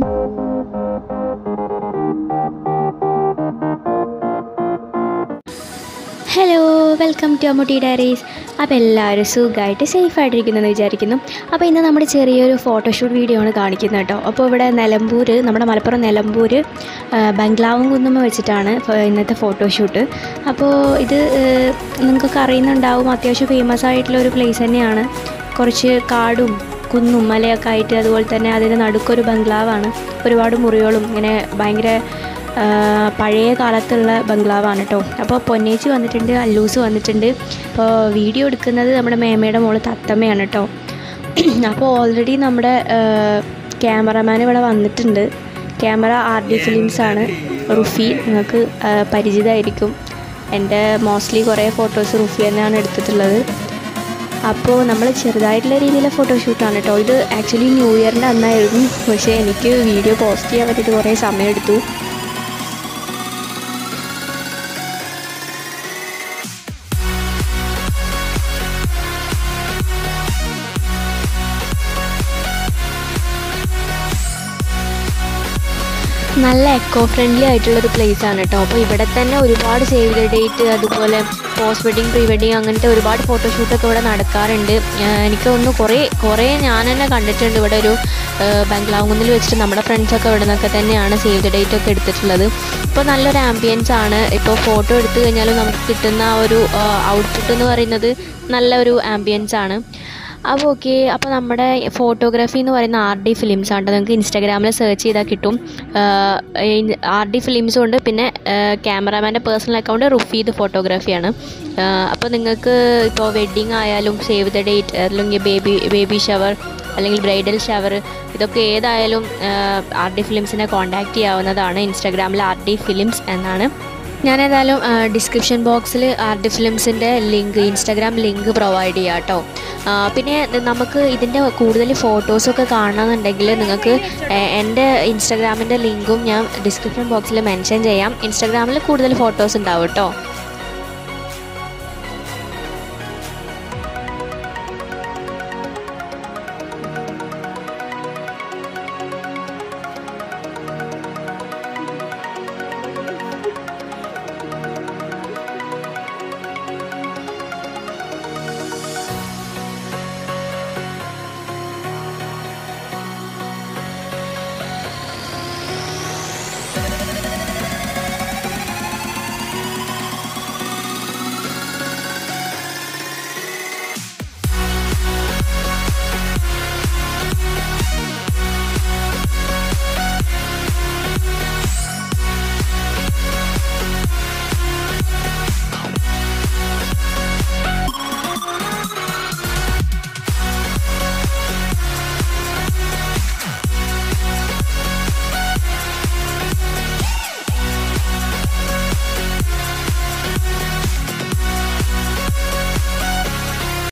hello welcome to Ammootty Diaries അപ്പോൾ എല്ലാവരും സുഖമായിട്ട് സേഫായിട്ടിരിക്കുന്നെന്ന് വിചാരിക്കുന്നു അപ്പോൾ ഇന്ന് നമ്മുടെ ചെറിയൊരു ഫോട്ടോഷൂട്ട് വീഡിയോ ആണ് കാണിക്കുന്നത് കേട്ടോ അപ്പോൾ ഇവിടെ നിലമ്പൂർ നമ്മുടെ മലപ്പുറം നിലമ്പൂർ ആ, ബംഗ്ലാവും കുന്നുമ്മ വെച്ചിട്ടാണ് ഫ- ഇന്നത്തെ ഫോട്ടോഷൂട്ട് അപ്പോൾ ഇത് ഏഹ്, നിങ്ങൾക്കൊക്കെ അറിയുന്നുണ്ടാവും അത്യാവശ്യം ഫേമസ് ആയിട്ടുള്ള ഒരു പ്ലേസ് തന്നെയാണ് കുറച്ച് കാടും കുന്നും മലയൊക്കെ ആയിട്ട് അതുപോലെ തന്നെ അതിൻ്റെ നടുക്കൊരു ബംഗ്ലാവാണ് ഒരുപാട് മുറികളും ഇങ്ങനെ ഭയങ്കര ആ, പഴയ കാലത്തുള്ള ബംഗ്ലാവാണ് കേട്ടോ അപ്പോൾ പൊന്നേച്ചി വന്നിട്ടുണ്ട് അല്ലൂസ് വന്നിട്ടുണ്ട് അപ്പോൾ വീഡിയോ എടുക്കുന്നത് നമ്മുടെ മേമയുടെ മോള് തത്തമ്മയാണ് കേട്ടോ അപ്പോൾ ഓൾറെഡി നമ്മുടെ ക്യാമറമാൻ ഇവിടെ വന്നിട്ടുണ്ട് ക്യാമറ ആർ ഡി ഫിലിംസ് ആണ് റുഫി നിങ്ങൾക്ക് ആ, പരിചിതമായിരിക്കും എൻ്റെ മോസ്റ്റ്ലി കുറേ ഫോട്ടോസ് റുഫി തന്നെയാണ് എടുത്തിട്ടുള്ളത് അപ്പോൾ നമ്മൾ ചെറുതായിട്ടുള്ള രീതിയിലെ ഫോട്ടോഷൂട്ടാണ് കേട്ടോ ഇത് ആക്ച്വലി ന്യൂ ഇയറിൻ്റെ അന്നായിരുന്നു പക്ഷേ എനിക്ക് വീഡിയോ പോസ്റ്റ് ചെയ്യാൻ വേണ്ടിയിട്ട് കുറേ സമയമെടുത്തു നല്ല എക്കോ ഫ്രണ്ട്ലി ആയിട്ടുള്ളൊരു പ്ലേസ് ആണ് കേട്ടോ അപ്പോൾ ഇവിടെ തന്നെ ഒരുപാട് സേവ് ദ ഡേറ്റ് അതുപോലെ പോസ്റ്റ് വെഡിങ് പ്രീ വെഡിങ് അങ്ങനത്തെ ഒരുപാട് ഫോട്ടോഷൂട്ടൊക്കെ ഇവിടെ നടക്കാറുണ്ട് ആഹ് എനിക്ക് തോന്നുന്നു കുറേ കുറേ ഞാൻ തന്നെ കണ്ടിട്ടുണ്ട് ഇവിടെ ഒരു ബംഗ്ലാവുന്നിൽ വെച്ചിട്ട് നമ്മുടെ ഫ്രണ്ട്സൊക്കെ ഇവിടെ നിന്നൊക്കെ തന്നെയാണ് സേവ് ദ ഡേറ്റ് ഒക്കെ എടുത്തിട്ടുള്ളത് ഇപ്പോൾ നല്ലൊരു ആംബിയൻസ് ആണ് ഇപ്പോൾ ഫോട്ടോ എടുത്തു കഴിഞ്ഞാലും നമുക്ക് കിട്ടുന്ന ആ ഒരു ഔട്ട്പുട്ട് എന്ന് പറയുന്നത് നല്ല ഒരു ആംബിയൻസ് ആണ് അപ്പോൾ ഓക്കെ അപ്പോൾ നമ്മുടെ ഫോട്ടോഗ്രാഫി എന്ന് പറയുന്ന ആർ ഡി ഫിലിംസ് ആണ് നിങ്ങൾക്ക് ഇൻസ്റ്റാഗ്രാമിൽ സെർച്ച് ചെയ്താൽ കിട്ടും ആർ ഡി ഫിലിംസും ഉണ്ട് പിന്നെ ക്യാമറാമാൻ്റെ പേഴ്സണൽ അക്കൗണ്ട് റുഫീദ് ഫോട്ടോഗ്രാഫിയാണ് അപ്പോൾ നിങ്ങൾക്ക് ഇപ്പോൾ വെഡ്ഡിങ് ആയാലും സേവ് ദ ഡേറ്റ് അല്ലെങ്കിൽ ബേബി ബേബി ഷവർ അല്ലെങ്കിൽ ബ്രൈഡൽ ഷവർ ഇതൊക്കെ ഏതായാലും ആർ ഡി ഫിലിംസിനെ കോൺടാക്റ്റ് ചെയ്യാവുന്നതാണ് ഇൻസ്റ്റാഗ്രാമിൽ ആർ ഡി ഫിലിംസ് എന്നാണ് ഞാൻ ഏതായാലും ഡിസ്ക്രിപ്ഷൻ ബോക്സിൽ ആർ ഡി ഫിലിംസിൻ്റെ ലിങ്ക് ഇൻസ്റ്റാഗ്രാം ലിങ്ക് പ്രൊവൈഡ് ചെയ്യാം കേട്ടോ ആ, പിന്നെ നമുക്ക് ഇതിൻ്റെ കൂടുതൽ ഫോട്ടോസൊക്കെ കാണണമെന്നുണ്ടെങ്കിൽ നിങ്ങൾക്ക് എ- എൻ്റെ ഇൻസ്റ്റാഗ്രാമിൻ്റെ ലിങ്കും ഞാൻ ഡിസ്ക്രിപ്ഷൻ ബോക്സിൽ മെൻഷൻ ചെയ്യാം ഇൻസ്റ്റാഗ്രാമിൽ കൂടുതൽ ഫോട്ടോസ് ഉണ്ടാവും കേട്ടോ